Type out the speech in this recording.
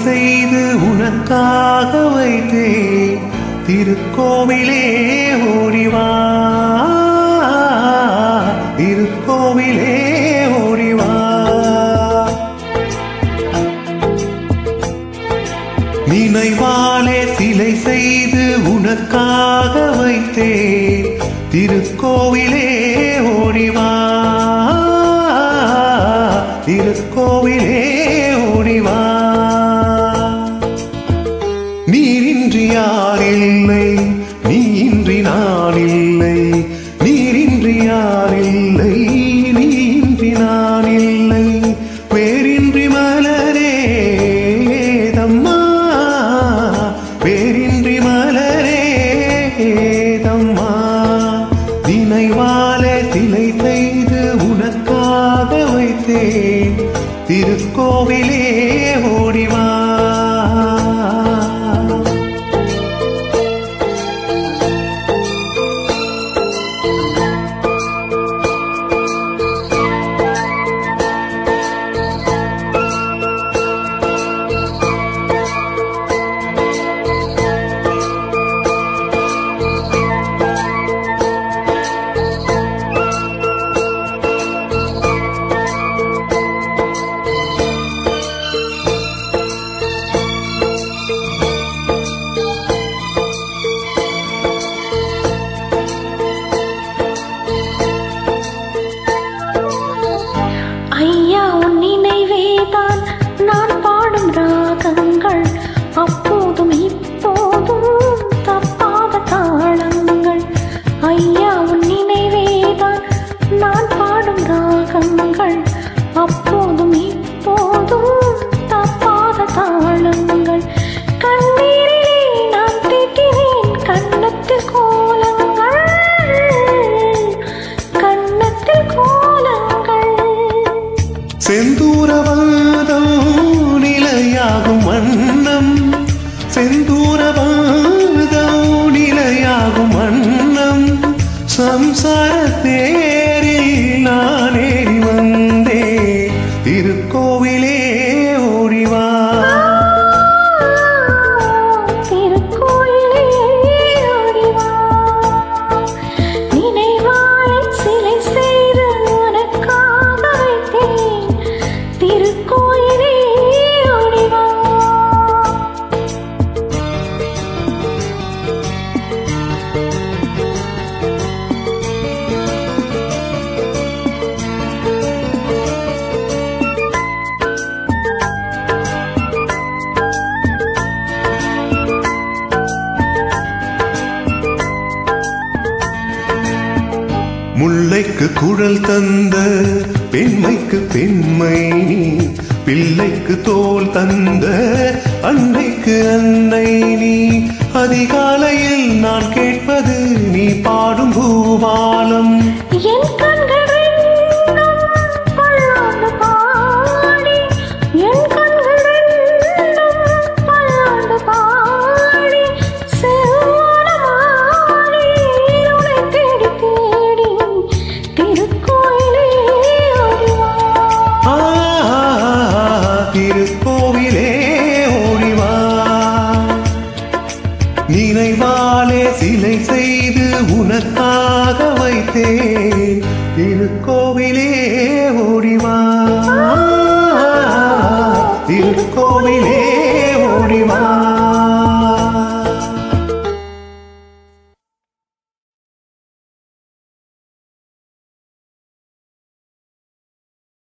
செய்து உனக்காக வைத்தேன் திருக்கோவிலே ஓடிவா திருக்கோவிலே ஓடிவா நினைவாலே சிலை செய்து உனக்காக வைத்தேன் திருக்கோவிலே ஓடிவா திருக்கோவிலே ஓடிவா நீரின்றி யாரில்லை நீ இன்றி நான் இல்லை நீரின்றி யாரில்லை நீ இன்றி நான் இல்லை வேறின்றி மலரே தம்மா வேறின்றி மலரே தம்மா நினைவாலே சிலை செய்து உனக்காக வைத்தேன் திருக்கோவிலே ஓடிவா ஐயா உன் நினைவேதான் நான் பாடும் ராகங்கள் அப்போதும் இப்போதும் தப்பாத தாளங்கள் ஐயா உன் நினைவேதான் நான் பாடும் ராகங்கள் அப்போதும் இப்போதும் தப்பாத தாளங்கள் கண்ணீரிலே நான் தீட்டினேன் கண்ணத்தில் கோலங்கள் கண்ணத்தில் கோலங்கள் செந்தூரவாதம் நிலையாகும் வண்ணம் செந்தூரவாதம் நிலையாகும் வண்ணம் சம்சார தேரில் நான் ஏறி வந்தே திருக்கோவிலே ஓடிவா திருக்கோயிலே ஓடிவா. நினைவாய் சிலை செய்து உனக்காக வைத்தேன். திருக்கோயிலே ஓடிவா. முல்லைக்கு குழல் தந்த பெண்மைக்கு பெண்மை நீ பிள்ளைக்கு தோல் தந்த அன்னைக்கு அன்னை நீ அதிகாலையில் நான் கேட்பது நீ பாடும் பூபாலம் என் கண்கள் ரெண்டும் பல்லாண்டு பாடி, என் கண்கள் ரெண்டும் பல்லாண்டு பாடி, செவ்வானமாடி உன்னை தேடி தேடி திருக்கோயிலே ஓடிவா. ஆ, திருக்கோவிலே ஓடிவா நினைவாலே சிலை செய்து உனக்காக வைத்தேன் திருக்கோவிலே